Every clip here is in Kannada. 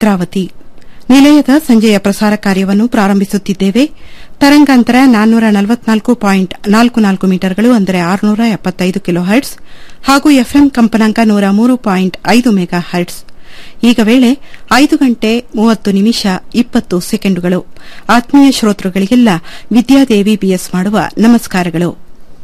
ನೇತ್ರಾವತಿ ನಿಲಯದ ಸಂಜೆಯ ಪ್ರಸಾರ ಕಾರ್ಯವನ್ನು ಪ್ರಾರಂಭಿಸುತ್ತಿದ್ದೇವೆ ತರಂಗಾಂತರ ನಾನ್ನೂರ ನಲವತ್ನಾಲ್ಕು ಪಾಯಿಂಟ್ ನಾಲ್ಕು ನಾಲ್ಕು ಮೀಟರ್ಗಳು ಅಂದರೆ ಆರುನೂರ ಎಪ್ಪತ್ತೈದು ಕಿಲೋ ಹರ್ಟ್ಸ್ ಹಾಗೂ ಎಫ್ಎಂ ಕಂಪನಾಂಕ ನೂರ ಮೂರು ಪಾಯಿಂಟ್ ಐದು ಮೆಗಾ ಹರ್ಟ್ಸ್ ಈಗ ವೇಳೆ ಐದು ಗಂಟೆ ಮೂವತ್ತು ನಿಮಿಷ ಇಪ್ಪತ್ತು ಸೆಕೆಂಡುಗಳು ಆತ್ಮೀಯ ಶ್ರೋತೃಗಳಿಗೆಲ್ಲ ವಿದ್ಯಾದೇವಿ ಬಿಎಸ್ ಮಾಡುವ ನಮಸ್ಕಾರಗಳು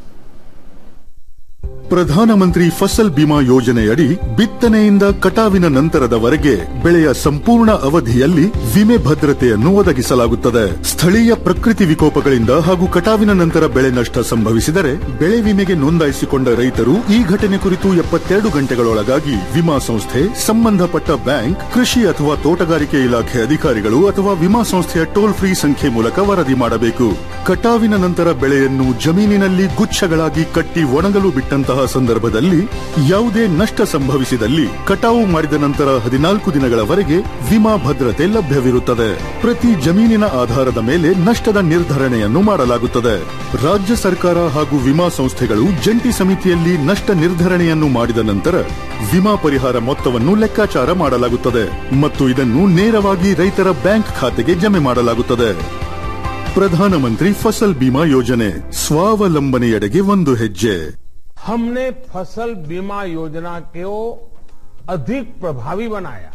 ಪ್ರಧಾನಮಂತ್ರಿ ಫಸಲ್ ಬಿಮಾ ಯೋಜನೆಯಡಿ ಬಿತ್ತನೆಯಿಂದ ಕಟಾವಿನ ನಂತರದವರೆಗೆ ಬೆಳೆಯ ಸಂಪೂರ್ಣ ಅವಧಿಯಲ್ಲಿ ವಿಮೆ ಭದ್ರತೆಯನ್ನು ಒದಗಿಸಲಾಗುತ್ತದೆ ಸ್ಥಳೀಯ ಪ್ರಕೃತಿ ವಿಕೋಪಗಳಿಂದ ಹಾಗೂ ಕಟಾವಿನ ನಂತರ ಬೆಳೆ ನಷ್ಟ ಸಂಭವಿಸಿದರೆ ಬೆಳೆ ವಿಮೆಗೆ ನೋಂದಾಯಿಸಿಕೊಂಡ ರೈತರು ಈ ಘಟನೆ ಕುರಿತು ಎಪ್ಪತ್ತೆರಡು ಗಂಟೆಗಳೊಳಗಾಗಿ ವಿಮಾ ಸಂಸ್ಥೆ ಸಂಬಂಧಪಟ್ಟ ಬ್ಯಾಂಕ್ ಕೃಷಿ ಅಥವಾ ತೋಟಗಾರಿಕೆ ಇಲಾಖೆ ಅಧಿಕಾರಿಗಳು ಅಥವಾ ವಿಮಾ ಸಂಸ್ಥೆಯ ಟೋಲ್ ಫ್ರೀ ಸಂಖ್ಯೆ ಮೂಲಕ ವರದಿ ಮಾಡಬೇಕು ಕಟಾವಿನ ನಂತರ ಬೆಳೆಯನ್ನು ಜಮೀನಿನಲ್ಲಿ ಗುಚ್ಛಗಳಾಗಿ ಕಟ್ಟಿ ಒಣಗಲು ಬಿಟ್ಟಂತಹ ಸಂದರ್ಭದಲ್ಲಿ ಯಾವುದೇ ನಷ್ಟ ಸಂಭವಿಸಿದಲ್ಲಿ ಕಟಾವು ಮಾಡಿದ ನಂತರ ಹದಿನಾಲ್ಕು ದಿನಗಳವರೆಗೆ ವಿಮಾ ಭದ್ರತೆ ಲಭ್ಯವಿರುತ್ತದೆ ಪ್ರತಿ ಜಮೀನಿನ ಆಧಾರದ ಮೇಲೆ ನಷ್ಟದ ನಿರ್ಧರಣೆಯನ್ನು ಮಾಡಲಾಗುತ್ತದೆ ರಾಜ್ಯ ಸರ್ಕಾರ ಹಾಗೂ ವಿಮಾ ಸಂಸ್ಥೆಗಳು ಜಂಟಿ ಸಮಿತಿಯಲ್ಲಿ ನಷ್ಟ ನಿರ್ಧರಣೆಯನ್ನು ಮಾಡಿದ ನಂತರ ವಿಮಾ ಪರಿಹಾರ ಮೊತ್ತವನ್ನು ಲೆಕ್ಕಾಚಾರ ಮಾಡಲಾಗುತ್ತದೆ ಮತ್ತು ಇದನ್ನು ನೇರವಾಗಿ ರೈತರ ಬ್ಯಾಂಕ್ ಖಾತೆಗೆ ಜಮೆ ಮಾಡಲಾಗುತ್ತದೆ ಪ್ರಧಾನಮಂತ್ರಿ ಫಸಲ್ ಬಿಮಾ ಯೋಜನೆ ಸ್ವಾವಲಂಬನೆಯೆಡೆಗೆ ಒಂದು ಹೆಜ್ಜೆ हमने फसल बीमा योजना को अधिक प्रभावी बनाया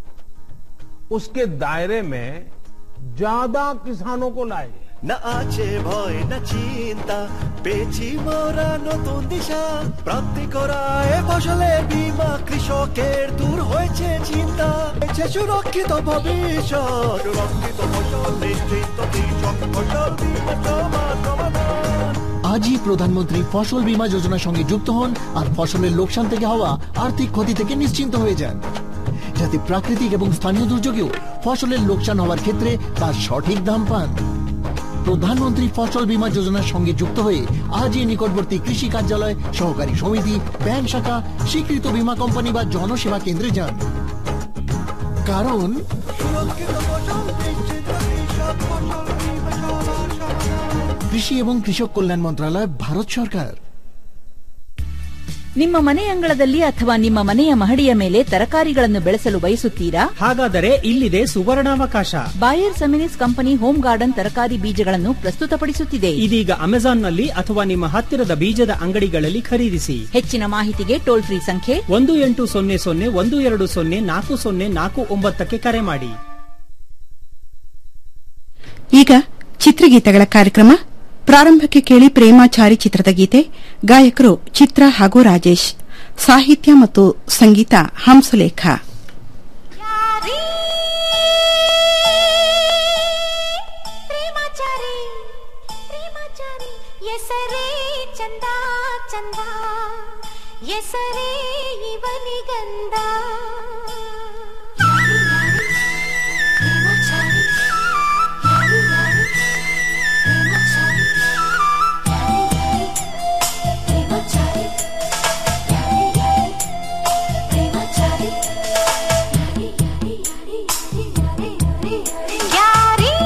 उसके दायरे में ज्यादा किसानों को लाए না আছে ভয় না চিন্তা পেয়েছি মোরা নতুন দিশা প্রাপ্তি করায় ফসলের বীমা কৃষকের দূর হয়েছে চিন্তা হয়েছে সুরক্ষিত ভবিষ্যৎ সুরক্ষিত ফসল নিশ্চিত কৃষক ফসল বীমা তোমার সমাধান আজই প্রধানমন্ত্রী ফসল বীমা যোজনার সঙ্গে যুক্ত হন আর ফসলের লোকসান থেকে হওয়া আর্থিক ক্ষতি থেকে নিশ্চিন্ত হয়ে যান যাতে প্রাকৃতিক এবং স্থানীয় দুর্যোগেও ফসলের লোকসান হওয়ার ক্ষেত্রে তার সঠিক দাম পান প্রধানমন্ত্রী ফসল বীমা যোজনার সঙ্গে যুক্ত হয়ে আজই নিকটবর্তী কৃষি কার্যালয় সহকারী সমিতি ব্যাংক শাখা স্বীকৃত বীমা কোম্পানি বা জনসেবা কেন্দ্রে যান কারণ সুরক্ষিত ফসল নিশ্চিত কৃষক ফসল বীমা সবার সমাধান কৃষি এবং কৃষক কল্যাণ মন্ত্রণালয় ভারত সরকার ನಿಮ್ಮ ಮನೆ ಅಂಗಳದಲ್ಲಿ ಅಥವಾ ನಿಮ್ಮ ಮನೆಯ ಮಹಡಿಯ ಮೇಲೆ ತರಕಾರಿಗಳನ್ನು ಬೆಳೆಸಲು ಬಯಸುತ್ತೀರಾ ಹಾಗಾದರೆ ಇಲ್ಲಿದೆ ಸುವರ್ಣಾವಕಾಶ Bayer Seminis company home garden ತರಕಾರಿ ಬೀಜಗಳನ್ನು ಪ್ರಸ್ತುತಪಡಿಸುತ್ತಿದೆ ಇದೀಗ ಅಮೆಜಾನ್ನಲ್ಲಿ ಅಥವಾ ನಿಮ್ಮ ಹತ್ತಿರದ ಬೀಜದ ಅಂಗಡಿಗಳಲ್ಲಿ ಖರೀದಿಸಿ ಹೆಚ್ಚಿನ ಮಾಹಿತಿಗೆ ಟೋಲ್ ಫ್ರೀ ಸಂಖ್ಯೆ ಒಂದು ಎಂಟು ಸೊನ್ನೆ ಸೊನ್ನೆ ಒಂದು ಎರಡು ಸೊನ್ನೆ ನಾಲ್ಕು ಸೊನ್ನೆ ನಾಲ್ಕು ಒಂಬತ್ತಕ್ಕೆ ಕರೆ ಮಾಡಿ ಈಗ ಚಿತ್ರಗೀತೆಗಳ ಕಾರ್ಯಕ್ರಮ ಪ್ರಾರಂಭಕ್ಕೆ ಕೇಳಿ ಪ್ರೇಮಾಚಾರಿ ಚಿತ್ರದ ಗೀತೆ ಗಾಯಕರು ಚಿತ್ರ ಹಾಗೂ ರಾಜೇಶ್ ಸಾಹಿತ್ಯ ಮತ್ತು ಸಂಗೀತ ಹಂಸಲೇಖ ಪ್ರೇಮಾಚಾರಿ ಪ್ರೇಮಾಚಾರಿ ಎಸರೇ ಚಂದ ಚಂದ ಎಸರೇ ಇವನಿಗಂದ ಪ್ರೇಮಾಚಾರಿ ಯಾರಿ ಯಾರಿ ಪ್ರೇಮಾಚಾರಿ ಪ್ರೇಮಾಚಾರಿ ಯಾರಿ ಯಾರಿ ಪ್ರೇಮಾಚಾರಿ ಯಾರಿ ಯಾರಿ ಯಾರಿ ಯಾರಿ ಯಾರಿ ಯಾರಿ ಯಾರಿ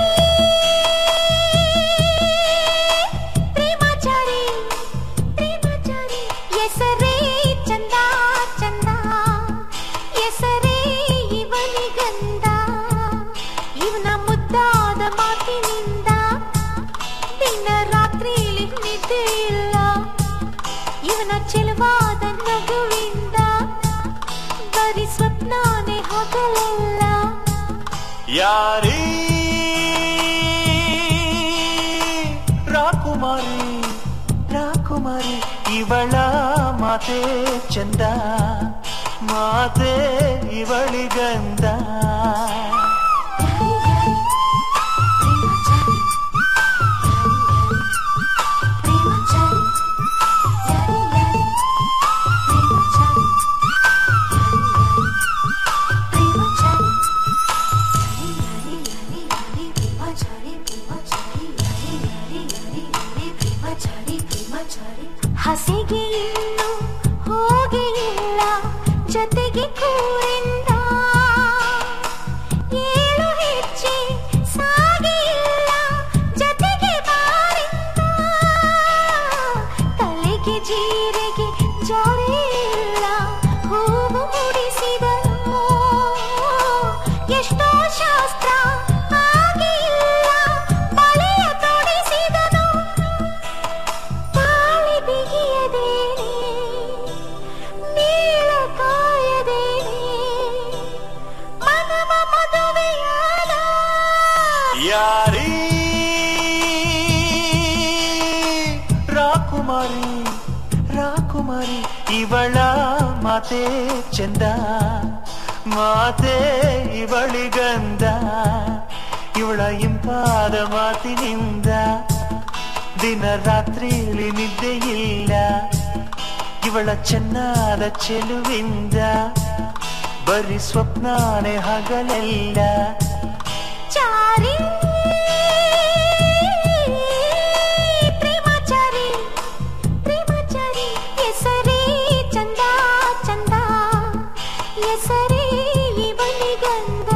ಪ್ರೇಮಾಚಾರಿ ಪ್ರೇಮಾಚಾರಿ ಎಸರೇ ಚಂದ ಚಂದ ಎಸರೇ ಇವನಿಗಂದ ಇವನ ಮುದ್ದಾದ ಮಾತಿನಿಂದ ದಿನ ರಾತ್ರಿ ನಿದ್ದೆ ಇಲ್ಲ ಇವನ ಚೆಲುವಾದ ನಗುವಿಂದ ಬರೀ ಸ್ವಪ್ನಾನೇ ಹಗಲೆಲ್ಲ ಯಾರೀ ರಾಕುಮಾರಿ ರಾಕುಮಾರಿ ಇವಳ ಮಾತೆ ಚಂದ ಮಾತೆ ಇವಳಿಗಂದ ಹಸಿಗೆ ಇನ್ನು ಹೋಗೆ ಇಲ್ಲ ಜೊತೆಗೆ ಕೂರಿಂದ ಯಾರೀ ರಾಕುಮಾರಿ ರಾಕುಮಾರಿ ಇವಳ ಮಾತೆ ಚಂದ ಮಾತೆ ಇವಳಿಗಂದ ಇವಳ ಇಂಪಾದ ಮಾತಿನಿಂದ ದಿನ ರಾತ್ರಿಲಿ ನಿದ್ದೆ ಇಲ್ಲ ಇವಳ ಚೆನ್ನಾದ ಚೆಲುವಿಂದ ಬರೀ ಸ್ವಪ್ನಾನೆ ಹಗಲೆಲ್ಲ ಚಾರಿ ಪ್ರೇಮಾಚಾರಿ ಪ್ರೇಮಾಚಾರಿ ಹೆಸರೇ ಚಂದ ಚಂದ ಹೆಸರೇ ಇವನಿಗಂದ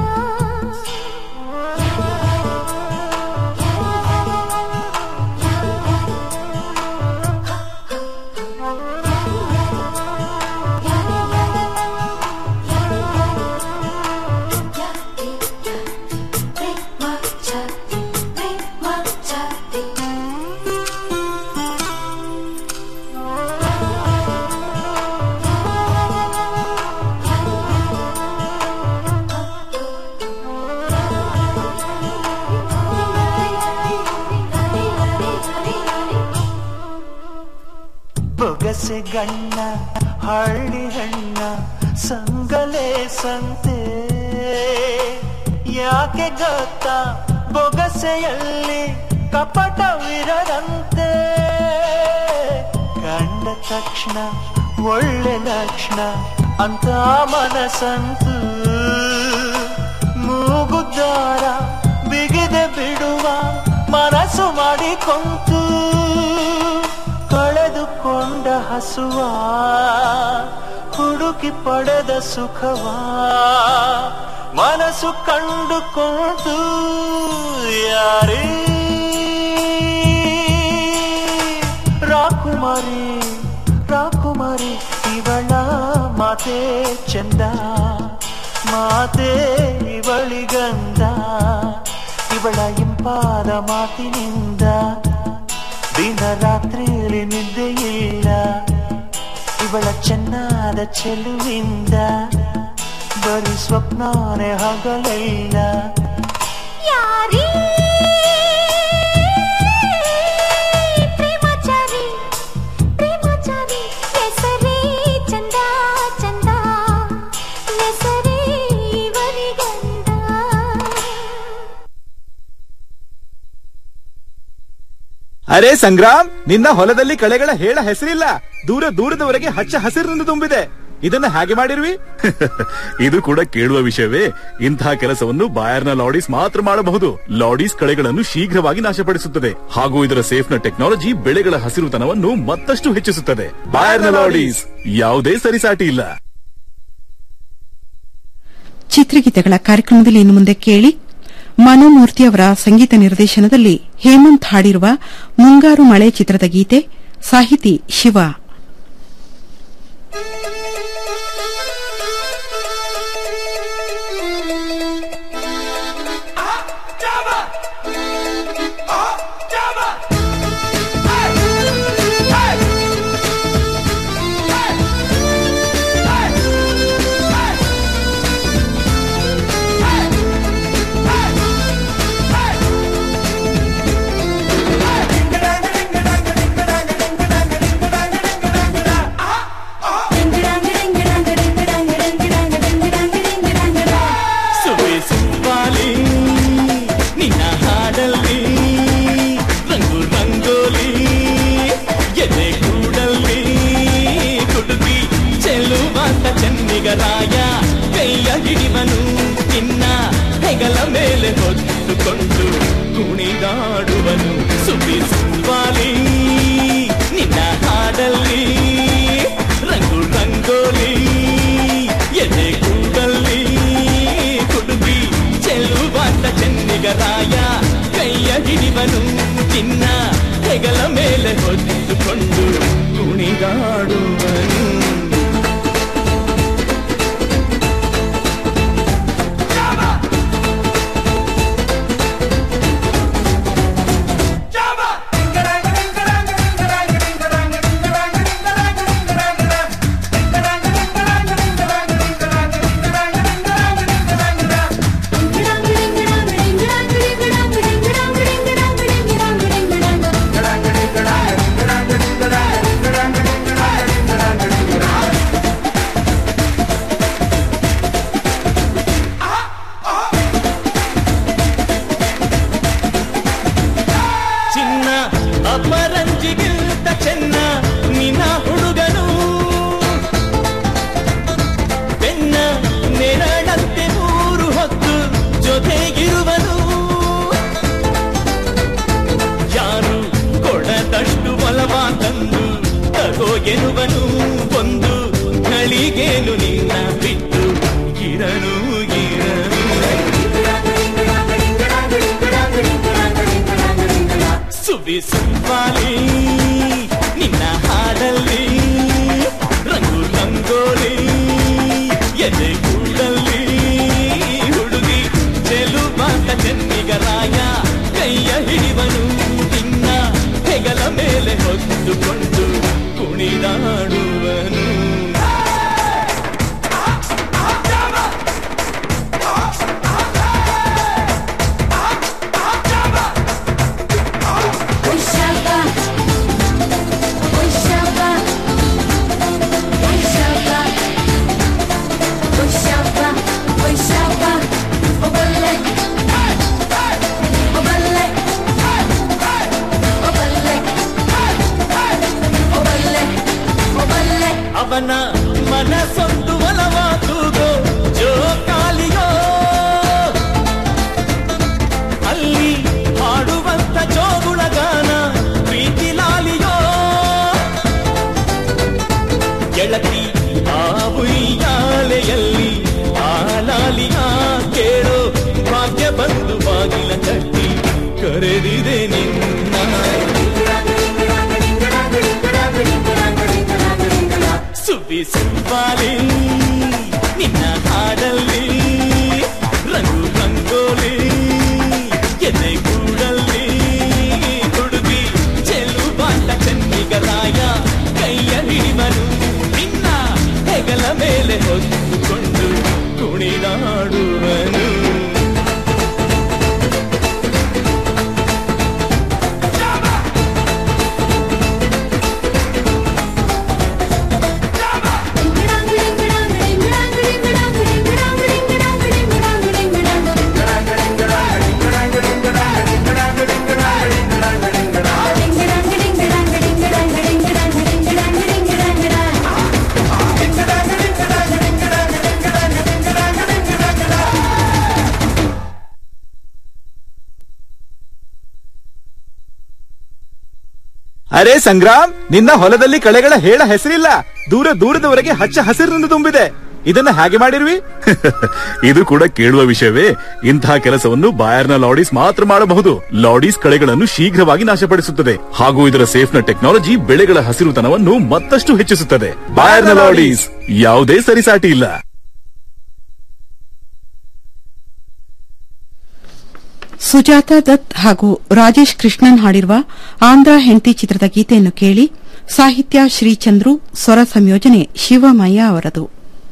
ಬೊಗಸೆ ಗಣ್ಣ ಹಳ್ಳಿ ಹಣ್ಣ ಸಂಗಲೆ ಸಂತೆ ಯಾಕೆ ಗೊತ್ತಾ ಬೊಗಸೆಯಲ್ಲಿ ಕಪಟವಿರದಂತೆ ಕಂಡ ತಕ್ಷಣ ಒಳ್ಳೆ ಲಕ್ಷಣ ಅಂತ ಮನಸ್ಸಂತು ಮೂಗುದ್ದಾರ ಬಿಗಿದೆ ಬಿಡುವ ಮನಸ್ಸು ಮಾಡಿಕೊಂತು ಕಳೆದುಕೊಂಡ ಹಸುವ ಹುಡುಕಿ ಪಡೆದ ಸುಖವ ಮನಸ್ಸು ಕಂಡುಕೊಂಡು ಯಾರೇ ರಾಕುಮಾರಿ ರಾಕುಮಾರಿ ಇವಳ ಮಾತೆ ಚಂದ ಮಾತೆ ಇವಳಿಗಂದ ಇವಳ ಇಂಪಾದ ಮಾತಿನಿಂದ ದಿನ ರಾತ್ರಿಯಲ್ಲಿ ನಿದ್ದೆ ಇಲ್ಲ ಇವಳ ಚೆನ್ನಾದ ಚೆಲುವಿಂದ ಬರೀ ಸ್ವಪ್ನಾನೆ ಹಗಲೆಲ್ಲ ಯಾರೀ ಪ್ರೇಮಾಚಾರಿ ಪ್ರೇಮಾಚಾರಿ ಹೆಸರೇ ಚಂದ ಚಂದ ಹೆಸರೇ ಇವನಿಗಂದ ಅರೆ ಸಂಗ್ರಾಮ್ ನಿನ್ನ ಹೊಲದಲ್ಲಿ ಕಳೆಗಳ ಹೇಳ ಹೆಸರಿಲ್ಲ ದೂರ ದೂರದವರೆಗೆ ಹಚ್ಚ ಹಸಿರಿನಿಂದ ತುಂಬಿದೆ ಇದನ್ನ ಹಾಗೆ ಮಾಡಿರ್ವಿ ಇದು ಕೂಡ ಕೇಳುವ ವಿಷಯವೇ ಇಂತಹ ಕೆಲಸವನ್ನು ಬಾಯರ್ನ ಲಾಡೀಸ್ ಮಾತ್ರ ಮಾಡಬಹುದು ಲಾಡೀಸ್ ಕಳೆಗಳನ್ನು ಶೀಘ್ರವಾಗಿ ನಾಶಪಡಿಸುತ್ತದೆ ಹಾಗೂ ಇದರ ಸೇಫ್ನ ಟೆಕ್ನಾಲಜಿ ಬೆಳೆಗಳ ಹಸಿರುತನವನ್ನು ಮತ್ತಷ್ಟು ಹೆಚ್ಚಿಸುತ್ತದೆ ಬಾಯರ್ನ ಲಾಡೀಸ್ ಯಾವುದೇ ಸರಿಸಾಟಿ ಇಲ್ಲ ಚಿತ್ರಗೀತೆಗಳ ಕಾರ್ಯಕ್ರಮದಲ್ಲಿ ಇನ್ನು ಮುಂದೆ ಕೇಳಿ ಮನೋಮೂರ್ತಿ ಅವರ ಸಂಗೀತ ನಿರ್ದೇಶನದಲ್ಲಿ ಹೇಮಂತ್ ಹಾಡಿರುವ ಮುಂಗಾರು ಮಳೆ ಚಿತ್ರದ ಗೀತೆ ಸಾಹಿತಿ ಶಿವ ಸುವೆ ಸುವಾಲಿ ನಿನ್ನ ಹಾಡಲ್ಲಿ ರಂಗು ರಂಗೋಲಿ ಎದೆ ಕೂಡಲ್ಲಿ ಕುಡುಕಿ ಚೆಲ್ಲುವಂತ ಚೆನ್ನಿಗರಾಯ ಕೈಯ ಹಿಡಿವನು ನಿನ್ನ ಹೆಗಲ ಮೇಲೆ ಹೊತ್ತುಕೊಂಡು ಕುಣಿದಾಡುವನು ಸುವಿ ಸುವಾಲಿ ನಿನ್ನ ಹಾಡಲ್ಲಿ ರಂಗು ರಂಗೋಲಿ ಎದೆ ಕೂಡಲ್ಲಿ ಕುಡುಕಿ ಚೆಲ್ಲುವಂತ ಚೆನ್ನಿಗರಾಯ ಕೈಯ ಹಿಡಿವನು ಚಿನ್ನ ಹೆಗಲ ಮೇಲೆ ಹೊತ್ತುಕೊಂಡು ಕುಣಿದಾಡುವನು ಡಿಂಗ್ ಸುದ್ದಿ ಸಂಪಾಲಿ ನಿನ್ನ ಹಾಡಲ್ಲಿ ರಂಗು ರಂಗೋಲಿ ಎದೆ ಕೂಡಲ್ಲಿ ಹುಡುಗಿ ಚೆಲುವಾದ ಚೆನ್ನಿಗರಾಯ ಕೈಯ ಹಿಡಿವನು ನಿನ್ನ ಹೆಗಲ ಮೇಲೆ ಹೊತ್ತುಕೊಂಡು ಕುಣಿದಾಡುವನು ಅವನ ಮನಸ್ಸೊಂದು ಒಲವಾದುದು ಜೋಕಾಲಿಯೋ ಅಲ್ಲಿ ಹಾಡುವಂತ ಜೋಗುಳ ಗಾನ ಪ್ರೀತಿ ಲಾಲಿಯೋ ಗೆಳತಿ ಆ ಉಯ್ಯಾಲೆಯಲ್ಲಿ ಆ ಲಾಲಿಯ ಕೇಳೋ ಭಾಗ್ಯ ಬಂದು ಬಾಗಿಲ ತಟ್ಟಿ ಕರೆದಿದೆ ನಿನ್ನ ಸುದ್ದಿ ಸಂಪಾಲಿ ನಿನ್ನ ಹಾಡಲ್ಲಿ ರಂಗು ರಂಗೋಲಿ ಎದೆ ಕೂಡಲ್ಲಿ ಹುಡುಗಿ ಚೆಲುವಾಟ ಚೆನ್ನಿಗರಾಯ ಕೈಯ ಹಿಡಿಮನು ನಿನ್ನ ಹೆಗಲ ಮೇಲೆ ಹೊತ್ತುಕೊಂಡು ಕುಣಿದಾಡುವನು ಅರೆ ಸಂಗ್ರಾಮ್ ನಿನ್ನ ಹೊಲದಲ್ಲಿ ಕಳೆಗಳ ಹೇಳ ಹೆಸರಿಲ್ಲ ದೂರ ದೂರದವರೆಗೆ ಹಚ್ಚ ಹಸಿರಿನಿಂದ ತುಂಬಿದೆ ಇದನ್ನ ಹಾಗೆ ಮಾಡಿರ್ವಿ ಇದು ಕೂಡ ಕೇಳುವ ವಿಷಯವೇ ಇಂತಹ ಕೆಲಸವನ್ನು ಬಾಯರ್ನ ಲಾಡೀಸ್ ಮಾತ್ರ ಮಾಡಬಹುದು ಲಾಡೀಸ್ ಕಳೆಗಳನ್ನು ಶೀಘ್ರವಾಗಿ ನಾಶಪಡಿಸುತ್ತದೆ ಹಾಗೂ ಇದರ ಸೇಫ್ನ ಟೆಕ್ನಾಲಜಿ ಬೆಳೆಗಳ ಹಸಿರುತನವನ್ನು ಮತ್ತಷ್ಟು ಹೆಚ್ಚಿಸುತ್ತದೆ ಬಾಯರ್ನ ಲಾಡೀಸ್ ಯಾವುದೇ ಸರಿಸಾಟಿ ಇಲ್ಲ ಸುಜಾತಾ ದತ್ ಹಾಗೂ ರಾಜೇಶ್ ಕೃಷ್ಣನ್ ಹಾಡಿರುವ ಆಂಧ್ರ ಹೆಂಡತಿ ಚಿತ್ರದ ಗೀತೆಯನ್ನು ಕೇಳಿ ಸಾಹಿತ್ಯ ಶ್ರೀಚಂದ್ರು ಸ್ವರ ಸಂಯೋಜನೆ ಶಿವಮಯ್ಯ ಅವರದು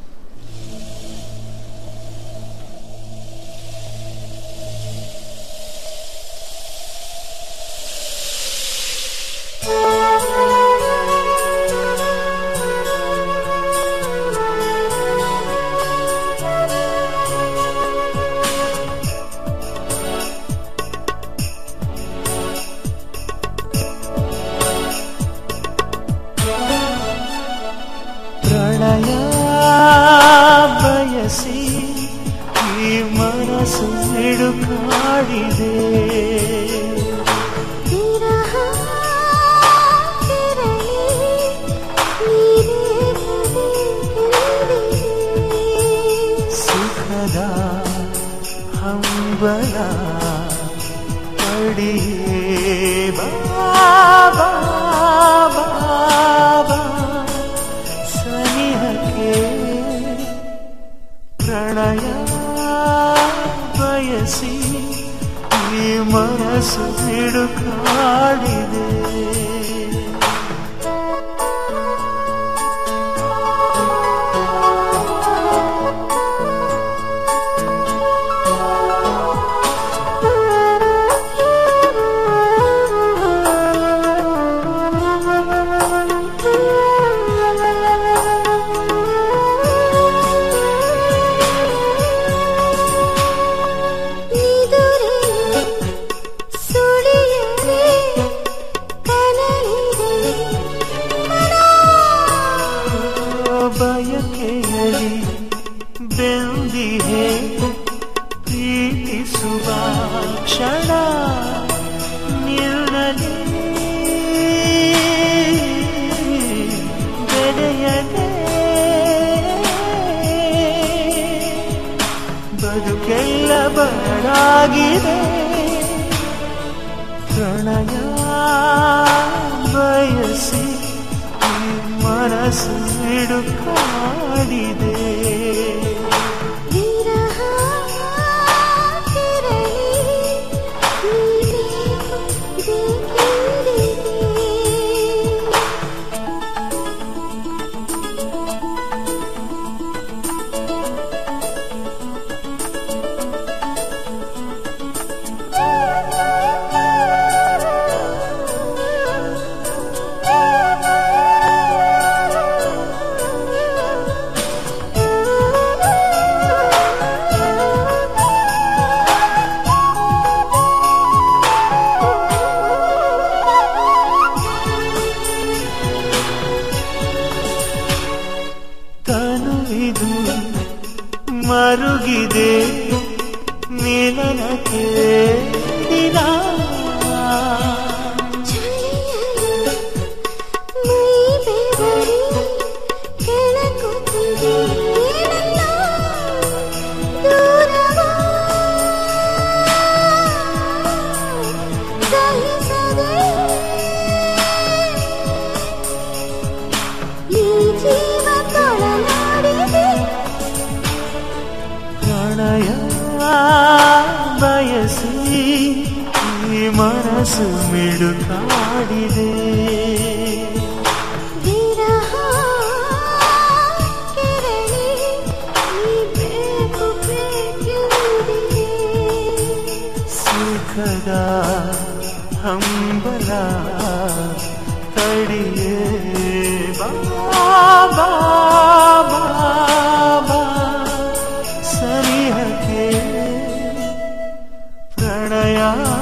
ಪ್ರಣಯ ಬಯಸಿ ಈ ಮನಸ್ಸು ಹಿಡುಕಾಡಿದೆ ಸುಖದ ಹಂಬಲ ಪಡಿಯೇ ಬಾಬಾ ಬಾಬಾ ಸನಿಹಕ್ಕೆ ಪ್ರಣಯ ಬಯಸಿ ಈ ಮನಸ್ಸು ಹಿಡುಕಾಡಿದೆ ಬಯಕೆಯಲಿ ಬೆಂದಿಹೆ ಪ್ರೀತಿಸುವ ಕ್ಷಣ ನಿಲ್ಲಲಿ ಬೆರೆಯದೆ ಬದುಕೆಲ್ಲ ಬರಡಾಗಿದೆ ಪ್ರಣಯ ಮನಸ್ಸು ಕಾಡಿದೆ ವಿರಹ ಕೆರಳಿ ತನುವಿದು ಮರುಗಿದೆ ಮಿಲನಕ್ಕೆ ದಿನ ಪ್ರಣಯ ಬಯಸಿ ಈ ಮನಸ್ಸು ಮಿಡುಕಾಡಿದೆ ಸುಖದ ಹಂಬಲ ತಡಿಯೇ ಬಾ ಬಾ, ಬಾ, ಬಾ, ಸನಿಹಕ್ಕೆ ಪ್ರಣಯ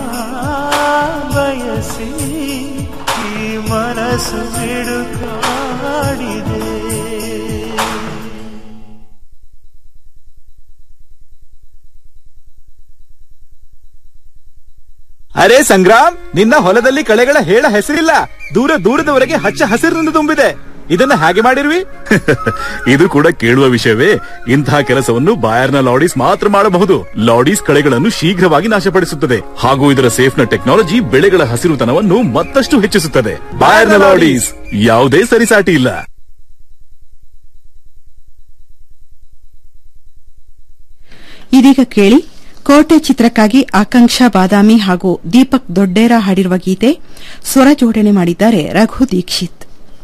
ಬಯಸಿ ಈ ಮನಸ್ಸು ಬಿಡುಕಾಡಿದೆ ಅರೆ ಸಂಗ್ರಾಮ್ ನಿನ್ನ ಹೊಲದಲ್ಲಿ ಕಳೆಗಳ ಹೇಳ ಹೆಸರಿಲ್ಲ ದೂರ ದೂರದವರೆಗೆ ಹಚ್ಚ ಹಸಿರಿನಿಂದ ತುಂಬಿದೆ ಇದನ್ನ ಹಾಗೆ ಮಾಡಿರ್ವಿ ಇದು ಕೂಡ ಕೇಳುವ ವಿಷಯವೇ ಇಂತಹ ಕೆಲಸವನ್ನು ಬಾಯರ್ನ ಲಾಡೀಸ್ ಮಾತ್ರ ಮಾಡಬಹುದು ಲಾಡೀಸ್ ಕಳೆಗಳನ್ನು ಶೀಘ್ರವಾಗಿ ನಾಶಪಡಿಸುತ್ತದೆ ಹಾಗೂ ಇದರ ಸೇಫ್ನ ಟೆಕ್ನಾಲಜಿ ಬೆಳೆಗಳ ಹಸಿರುತನವನ್ನು ಮತ್ತಷ್ಟು ಹೆಚ್ಚಿಸುತ್ತದೆ ಬಾಯರ್ನ ಲಾಡೀಸ್ ಯಾವುದೇ ಸರಿಸಾಟಿ ಇಲ್ಲ ಇದೀಗ ಕೇಳಿ ಕೋಟೆ ಚಿತ್ರಕ್ಕಾಗಿ ಆಕಾಂಕ್ಷಾ ಬಾದಾಮಿ ಹಾಗೂ ದೀಪಕ್ ದೊಡ್ಡೇರ ಹಾಡಿರುವ ಗೀತೆ ಸ್ವರ ಜೋಡಣೆ ಮಾಡಿದ್ದಾರೆ ರಘು ದೀಕ್ಷಿತ್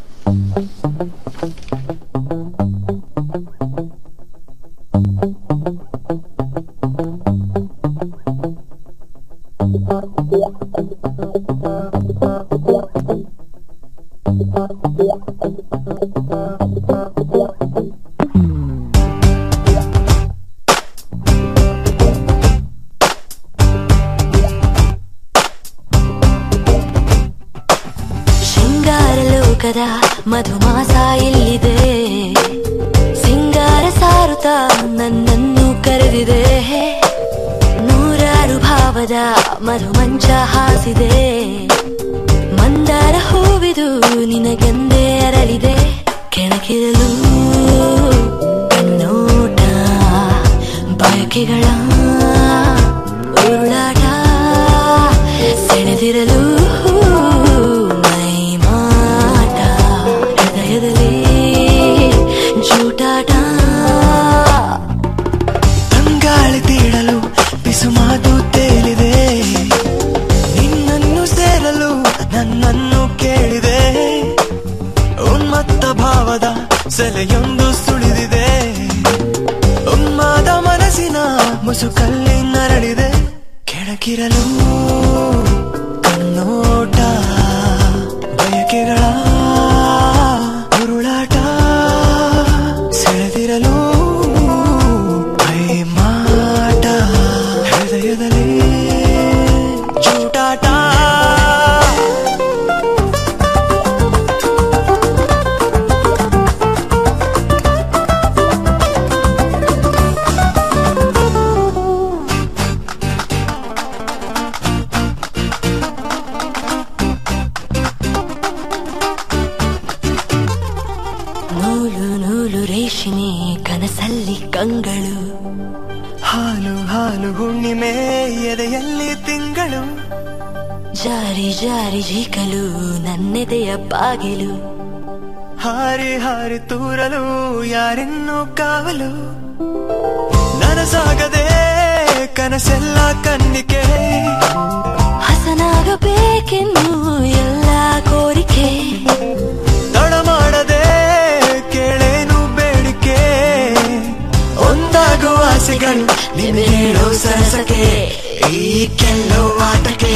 ಶೃಂಗಾರ ಲೋಕದ ಮಧುಮಾಸ ಇಲ್ಲಿದೆ ಸಿಂಗಾರ ಸಾರುತ್ತ ನನ್ನನ್ನು ಕರೆದಿದೆ ನೂರಾರು ಭಾವದ ಮಧುಮಂಚ ಹಾಸಿದೆ ಮಂದಾರ ಹೂವಿದು ನಿನಗೆಂದೇ ಅರಳಿದೆ ಕೆಣಕಿರಲು ಕಣ್ಣೋಟ ಬಯಕೆಗಳ ಉರುಳಾಟ ಸೆಳೆದಿರಲು ಮೈ ಮಾಟ ಹೃದಯದಲ್ಲಿ ಜೂಟಾಟ ತಂಗಾಳಿ ತೀಡಲು ಬಿಸು ಮಾತು ತೇಲಿದೆ ನಿನ್ನನ್ನು ಸೇರಲು ನನ್ನನ್ನು ಕೇಳಿದೆ ಉನ್ಮತ್ತ ಭಾವದ ಸೆಲೆಯೊಂದು ಸುಳಿದಿದೆ ಉನ್ಮಾದ ಮನಸ್ಸಿನ ಮುಸುಕಲ್ಲಿ ನರಳಿದೆ ಕೆಳಕಿರಲು ಕಣ್ಣೋಟ ಬಯಕೆಗಳ ಉರುಳಾಟ ಸೆಳೆದಿರಲು ಮೈ ಮಾಟ ಹೃದಯದಲ್ಲಿ ಜೂಟಾಟ ನೂಲು ನೂಲು ರೇಷ್ಮೆ ಕನಸಲ್ಲಿ ಕಂಗಳು ಹಾಲು ಹಾಲು ಹುಣ್ಣಿಮೆ ಎದೆಯಲ್ಲಿ ತಿಂಗಳು ಜಾರಿ ಜಾರಿ ಜೀಕಲು ನನ್ನೆದೆಯ ಬಾಗಿಲು ಹಾರಿ ಹಾರಿ ತೂರಲು ಯಾರಿನ್ನೂ ಕಾವಲು ನನಸಾಗದೆ ಕನಸೆಲ್ಲ ಕನ್ನಿಕೆ ಹಸನಾಗಬೇಕೆನ್ನು ಎಲ್ಲ ಕೋರಿಕೆ ತಡ ಮಾಡದೆ ಕೇಳೇನು ಬೇಡಿಕೆ ಒಂದಾಗುವ ಆಸೆಗಳು ನಿನ್ನೆ ಹೇಳೋ ಸರಸಕ್ಕೆ ಈ ಕೆಲವು ಆಟಕ್ಕೆ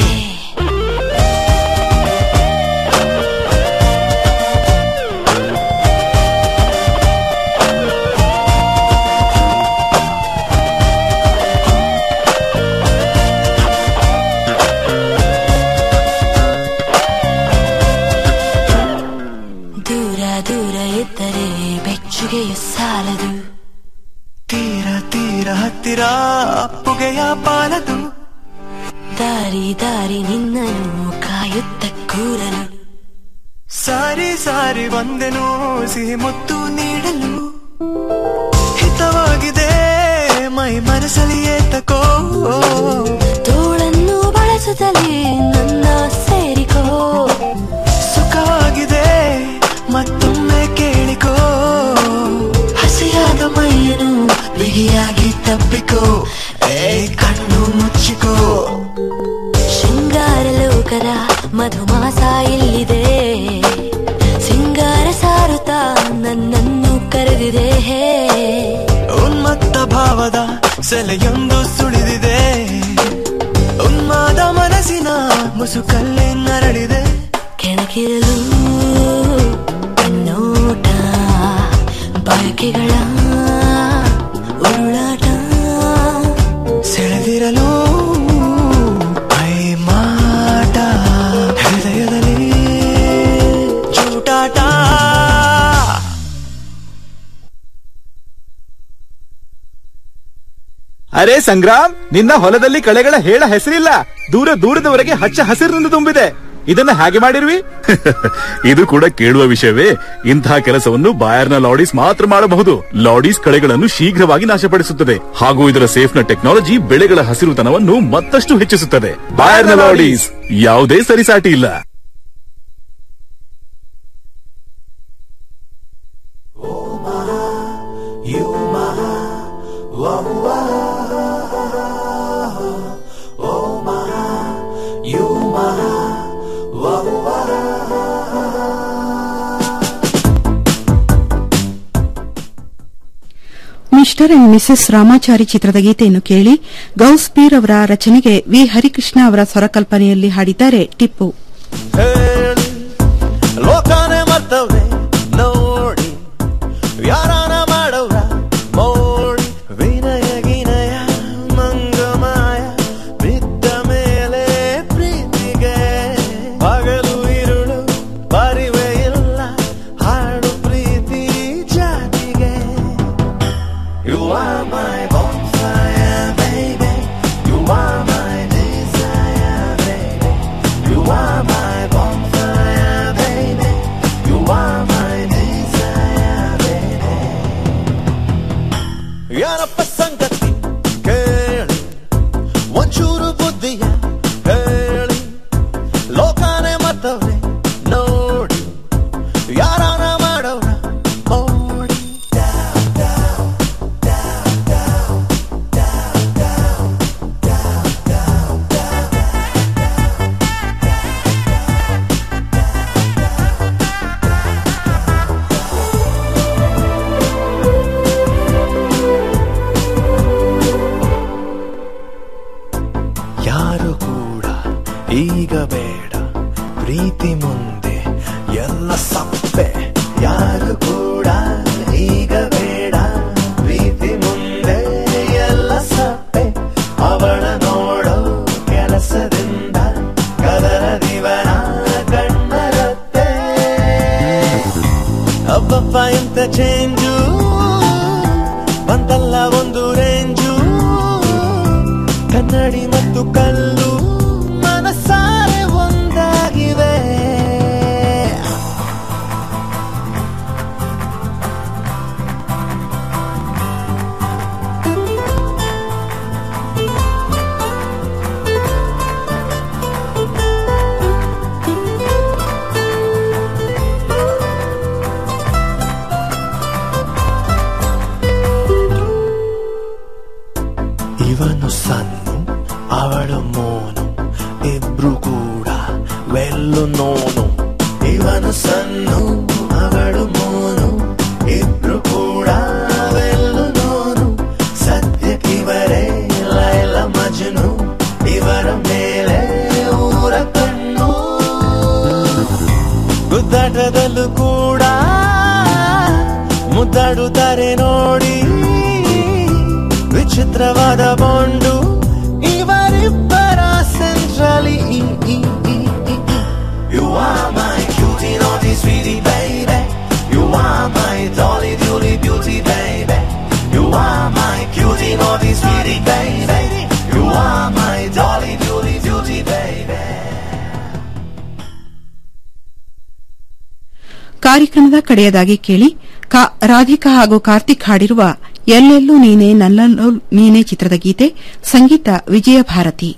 ದೂರ ದೂರ ಇದ್ದರೆ ಬೆಚ್ಚುಗೆಯು ಸಾಲದು ತೀರ ತೀರ ಹತ್ತಿರ ಅಪ್ಪುಗೆಯ ಪಾಲದು ದಾರಿ ದಾರಿ ನಿನ್ನನ್ನು ಕಾಯುತ್ತ ಕೂರಲು ಸಾರಿ ಸಾರಿ ಒಂದೆನು ಸಿಹಿ ಮುತ್ತು ನೀಡಲು ಹಿತವಾಗಿದೆ ಮೈ ಮನಸ್ಸಲ್ಲಿ ಏತಕೋ ತೋಳನ್ನು ಬಳಸುತ್ತಲೇ ನನ್ನ ಸೇರಿಕೋ ಸುಖವಾಗಿದೆ ಮತ್ತೊಮ್ಮೆ ಕೇಳಿಕೋ ಹಸಿಯಾದ ಮೈಯನು ಬಿಗಿಯಾಗಿ ತಬ್ಬಿಕೋ ಏ ಕಣ್ಣು ಮುಚ್ಚಿಕೋ ಶೃಂಗಾರ ಲೋಕದ ಮಧುಮಾಸ ಇಲ್ಲಿದೆ ಸಿಂಗಾರ ಸಾರುತ್ತಾ ನನ್ನನ್ನು ಕರೆದಿದೆ ಉನ್ಮತ್ತ ಭಾವದ ಸೆಲೆಯೊಂದು ಸುಳಿದಿದೆ ಉನ್ಮಾದ ಮನಸ್ಸಿನ ಮುಸುಕಲ್ಲಿ ನರಳಿದೆ ಕೆಣಕಿರಲು ಕಣ್ಣೋಟ ಬಯಕೆಗಳ ಉರುಳಾಟ ಸೆಳೆದಿರಲು ಮೈ ಮಾಟ ಹೃದಯದಲ್ಲಿ ಚೂಟಾಟ ಅರೆ ಸಂಗ್ರಾಮ್ ನಿನ್ನ ಹೊಲದಲ್ಲಿ ಕಳೆಗಳ ಹೇಳ ಹೆಸರಿಲ್ಲ ದೂರ ದೂರದವರೆಗೆ ಹಚ್ಚ ಹಸಿರಿನಿಂದ ತುಂಬಿದೆ ಇದನ್ನ ಹಾಗೆ ಮಾಡಿರ್ವಿ ಇದು ಕೂಡ ಕೇಳುವ ವಿಷಯವೇ ಇಂತಹ ಕೆಲಸವನ್ನು ಬಾಯರ್ನ ಲಾಡೀಸ್ ಮಾತ್ರ ಮಾಡಬಹುದು ಲಾಡೀಸ್ ಕಳೆಗಳನ್ನು ಶೀಘ್ರವಾಗಿ ನಾಶಪಡಿಸುತ್ತದೆ ಹಾಗೂ ಇದರ ಸೇಫ್ನ ಟೆಕ್ನಾಲಜಿ ಬೆಳೆಗಳ ಹಸಿರುತನವನ್ನು ಮತ್ತಷ್ಟು ಹೆಚ್ಚಿಸುತ್ತದೆ ಬಾಯರ್ನ ಲಾಡೀಸ್ ಯಾವುದೇ ಸರಿಸಾಟಿ ಇಲ್ಲ ಮಿಸ್ಟರ್ ಅಂಡ್ ಮಿಸೆಸ್ ರಾಮಾಚಾರಿ ಚಿತ್ರದ ಗೀತೆಯನ್ನು ಕೇಳಿ ಗೌಸ್ ಪೀರ್ ಅವರ ರಚನೆಗೆ ವಿ ಹರಿಕೃಷ್ಣ ಅವರ ಸ್ವರಕಲ್ಪನೆಯಲ್ಲಿ ಹಾಡಿದ್ದಾರೆ ಟಿಪ್ಪು ಹೇಳಿ ಲೋಕನೇ ಮರ್ತವ್ರೆ ನೋಡಿ ಯಾರಾನ ಮಾಡವ್ರ ಮೋಡಿ ವಿನಯ ಗಿನಯ ಮಂಗಮಾಯ ಬಿದ್ದ ಮೇಲೆ ಪ್ರೀತಿಗೆ ಹಗಲು ಇರುಳು ಪರಿವೆ ಇಲ್ಲ ಹಾಡು ಪ್ರೀತಿ ಜಾತಿಗೆ You are my bonfire, baby. You are my desire, baby. You are my bonfire, baby. You are my desire, baby. ಯಾರಪ್ಪ ಸಂಗತಿ ಕೇಳಿ ಒಂಚೂರು ಬುದ್ಧಿಯ ಹೇಳಿ ಲೋಕನೇ ಮತ್ತವ್ರೆ ನೋಡಿ ಯಾರಾನ ಮಾಡವ್ರ ಮೋಡಿ ಯಾರು ಕೂಡ ಈಗ ಬೇಡ ಪ್ರೀತಿ ಮುಂದೆ ಎಲ್ಲ ಸಪ್ಪೆ ಯಾರು ಕೂಡ ಈಗ ಬೇಡ ಪ್ರೀತಿ ಮುಂದೆ ಎಲ್ಲ ಸಪ್ಪೆ ಅವಳ ನೋಡೋ ಕೆಲಸದಿಂದ ಕದರ ದಿವನ ಕಣ್ಣರತ್ತೆ ಅಬ್ಬಪ್ಪ ಇಂತ ಚೇಂಜು ಬಂತಲ್ಲ ಒಂದು ರೇಂಜು ಕನ್ನಡಿ ಮತ್ತು ಕಲ್ಲು ಮನಸಾರೆ ಒಂದಾಗಿವೆ ಅವಳು ಮೋನು ಇಬ್ರು ಕೂಡ ವೆಲ್ಲು ನೋನು ಇವನು ಸನ್ನು ಅವಳು ಮೋನು ಇಬ್ರು ಕೂಡ ವೆಲ್ಲು ನೋನು ಸದ್ಯಕ್ಕಿವರೇ ಲೈಲ ಮಜ್ನು ಇವರ ಮೇಲೆ ಊರ ಕಣ್ಣು ಗುದ್ದಾಟದಲ್ಲೂ ಕೂಡ ಮುದ್ದಾಡುತ್ತಾರೆ ನೋಡಿ ವಿಚಿತ್ರವಾದ ಬಾಂಡು ಇವರಿಬ್ಬರ ಸೆಂಟ್ರಲಿ You are my cutie naughty sweetie baby You are my dolly doly beauty baby You are my cutie naughty sweetie baby You are my dolly doly beauty baby ಕಾರ್ಯಕ್ರಮದ ಕಡೆಯದಾಗಿ ಕೇಳಿ ಕಾ- ರಾಧಿಕಾ ಹಾಗೂ ಕಾರ್ತಿಕ್ ಹಾಡಿರುವ ಎಲ್ಲೆಲ್ಲೂ ನೀನೆ ನಲ್ಲಲ್ಲೂ ನೀನೆ ಚಿತ್ರದ ಗೀತೆ ಸಂಗೀತ ವಿಜಯ ಭಾರತಿ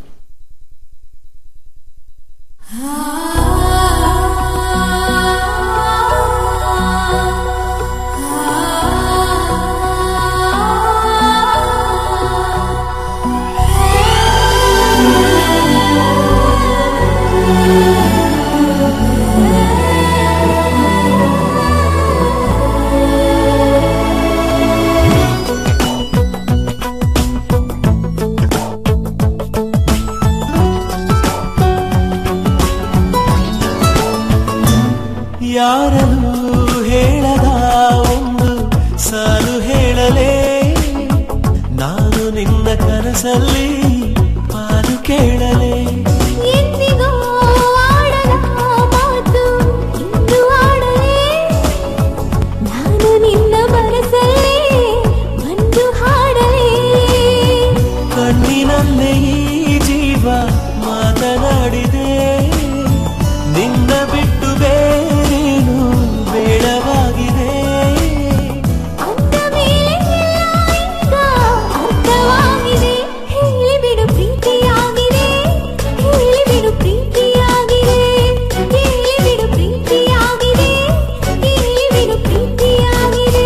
ಯಾರಲ್ಲೂ ಹೇಳದ ಒಂದು ಸಾಲು ಹೇಳಲೇ ನಾನು ನಿನ್ನ ಕನಸಲ್ಲಿ ಪಾಲು ಕೇಳಲೇ ಎಂದಿಗೋ ಆಡದ ಮಾತು ಇಂದು ಆಡಲೇ ನಾನು ನಿನ್ನ ಬರಸಲೇ ಬಂದು ಹಾಡಲೇ ಕಣ್ಣಿನಲ್ಲೇ ಈ ಜೀವ ಮಾತನಾಡಿದೆ ನಿನ್ನ ಬಿಟ್ಟು ಬೇರೇನು ಬೇಡವಾಗಿದೆ ಅಂದ ಮೇಲೆ ಎಲ್ಲ ಈಗ ಅರ್ಥವಾಗಿದೆ ಹೇಳಿಬಿಡು ಪ್ರೀತಿಯಾಗಿದೆ ಹೇಳಿಬಿಡು ಪ್ರೀತಿಯಾಗಿದೆ ಹೇಳಿಬಿಡು ಪ್ರೀತಿಯಾಗಿದೆ ಹೇಳಿಬಿಡು ಪ್ರೀತಿಯಾಗಿದೆ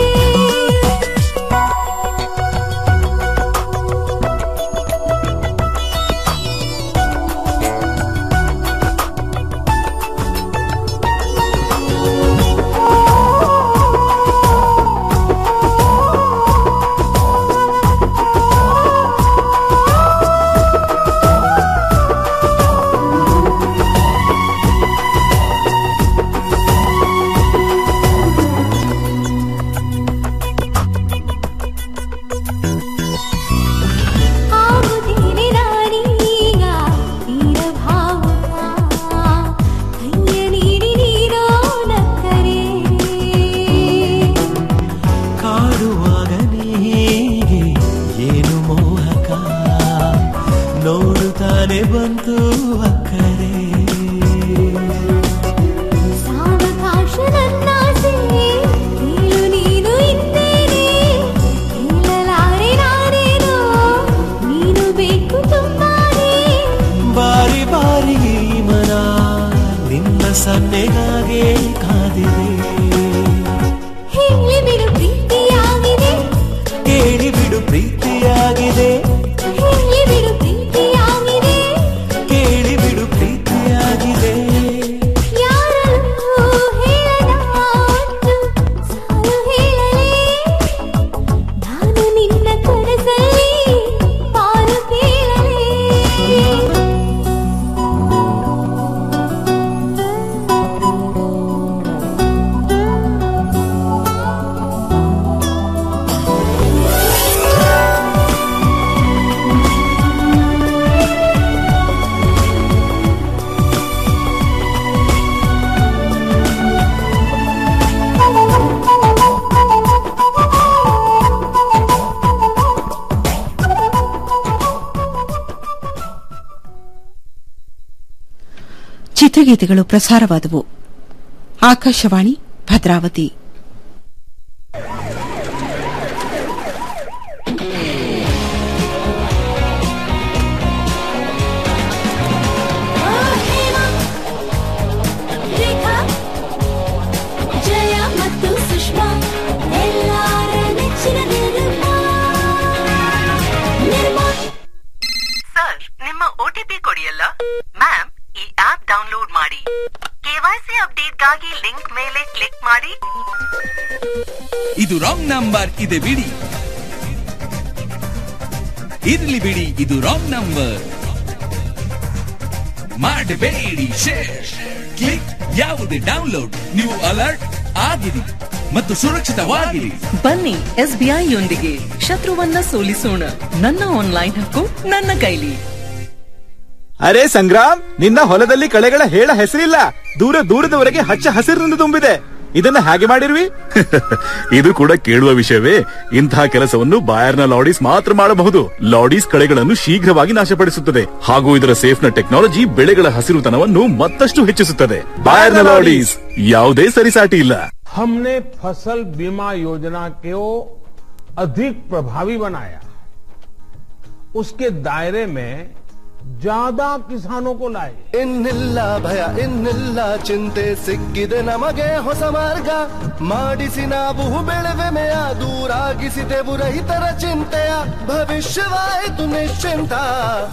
ಆಗುತ್ತೇನೆ ನಾನೀಗ ನೀರ ಭಾವ ಕೈಯ ನೀಡಿ ನೀರೋ ನಕ್ಕರೆ ಕಾಡುವಾಗ ನೀಗೆ ಏನು ಮೋಹಕ ನೋಡುತ್ತಾನೆ ಬಂತು ಅಕ್ಕರೆ ಸಾವಕಾಶ ನನ್ನಾಸೆ ಹೇಳು ನೀನು ಇದ್ದೇನೆ ಹೇಳಲಾರೆ ನಾನೇನೋ ನೀನು ಬೇಕು ತುಂಬಾನೇ ಬಾರಿ ಬಾರಿ ಈ ಮನ ನಿನ್ನ ಸನ್ನೆಗಾಗೆ ಕಾದಿದೆ ಹೇಳಿಬಿಡು ಪ್ರೀತಿಯಾಗಿದೆ ಕೇಳಿಬಿಡು ಪ್ರೀತಿಯಾಗಿದೆ ಹೇಳಿಬಿಡು ಪ್ರೀತಿಯಾಗಿದೆ ಕೇಳಿಬಿಡು ಪ್ರೀತಿಯಾಗಿದೆ ಯಾರಲ್ಲೂ ಹೇಳದ ಒಂದು ಸಾಲು ಹೇಳಲೇ ನಾನು ನಿನ್ನ ಕನಸಲ್ಲಿ ಪಾಲು ಕೇಳಲೇ ಚಿತ್ರಗೀತೆಗಳು ಪ್ರಸಾರವಾದವು ಆಕಾಶವಾಣಿ ಭದ್ರಾವತಿ ರೇಖಾ ಜಯ ಮತ್ತು ಸುಷ್ಮಾ ಎಲ್ಲಾರ ನೆಚ್ಚಿನ ನಿರ್ಮಾ ನಿರ್ಮಾ ಸರ್ ನಿಮ್ಮ ನಿಮ್ಮ ಒಟಿಪಿ ಕೊಡಿಯಲ್ಲ ಮ್ಯಾಮ್ ಈ ಆಪ್ ಡೌನ್ಲೋಡ್ ಮಾಡಿ ಕೆವೈಸಿ ಅಪ್ಡೇಟ್ಗಾಗಿ ಲಿಂಕ್ ಮೇಲೆ ಕ್ಲಿಕ್ ಮಾಡಿ ಇದು ರಾಂಗ್ ನಂಬರ್ ಇದೆ ಬಿಡಿ ಇರ್ಲಿ ಬಿಡಿ ಇದು ರಾಂಗ್ ನಂಬರ್ ಮಾಡಬೇಡಿ ಶೇರ್ ಕ್ಲಿಕ್ ಯಾವುದೇ ಡೌನ್ಲೋಡ್ ನೀವು ಅಲರ್ಟ್ ಆಗಿರಿ ಮತ್ತು ಸುರಕ್ಷಿತವಾಗಿರಿ ಬನ್ನಿ ಎಸ್ಬಿಐ ಯೊಂದಿಗೆ ಶತ್ರುವನ್ನ ಸೋಲಿಸೋಣ ನನ್ನ ಆನ್ಲೈನ್ ಹಕ್ಕು ನನ್ನ ಕೈಲಿ ಅರೆ ಸಂಗ್ರಾಮ್ ನಿನ್ನ ಹೊಲದಲ್ಲಿ ಕಳೆಗಳ ಹೇಳ ಹೆಸರಿಲ್ಲ ದೂರ ದೂರದವರೆಗೆ ಹಚ್ಚ ಹಸಿರಿನಿಂದ ತುಂಬಿದೆ ಇದನ್ನ ಹಾಗೆ ಮಾಡಿರ್ವಿ ಇದು ಕೂಡ ಕೇಳುವ ವಿಷಯವೇ ಇಂತಹ ಕೆಲಸವನ್ನು ಬಾಯರ್ನ ಲಾಡೀಸ್ ಮಾತ್ರ ಮಾಡಬಹುದು ಲಾಡೀಸ್ ಕಳೆಗಳನ್ನು ಶೀಘ್ರವಾಗಿ ನಾಶಪಡಿಸುತ್ತದೆ ಹಾಗೂ ಇದರ ಸೇಫ್ನ ಟೆಕ್ನಾಲಜಿ ಬೆಳೆಗಳ ಹಸಿರುತನವನ್ನು ಮತ್ತಷ್ಟು ಹೆಚ್ಚಿಸುತ್ತದೆ ಬಾಯರ್ನ ಲಾಡೀಸ್ ಯಾವುದೇ ಸರಿಸಾಟಿ ಇಲ್ಲ हमने फसल बीमा योजना को अधिक प्रभावी बनाया उसके दायरे में ज्यादा किसानों को लाए ಇನ್ನಿಲ್ಲ ಭಯ ಇನ್ನಿಲ್ಲ ಚಿಂತೆ ಸಿಕ್ಕಿದೆ ನಮಗೆ ಹೊಸ ಮಾರ್ಗ ಮಾಡಿಸಿ ನಾವು ಬೆಳೆವೆಮೆಯ ದೂರಾಗಿಸಿದೆವು ರೈತರ ಚಿಂತೆಯ ಭವಿಷ್ಯವಾಯಿತು ನಿಶ್ಚಿಂತ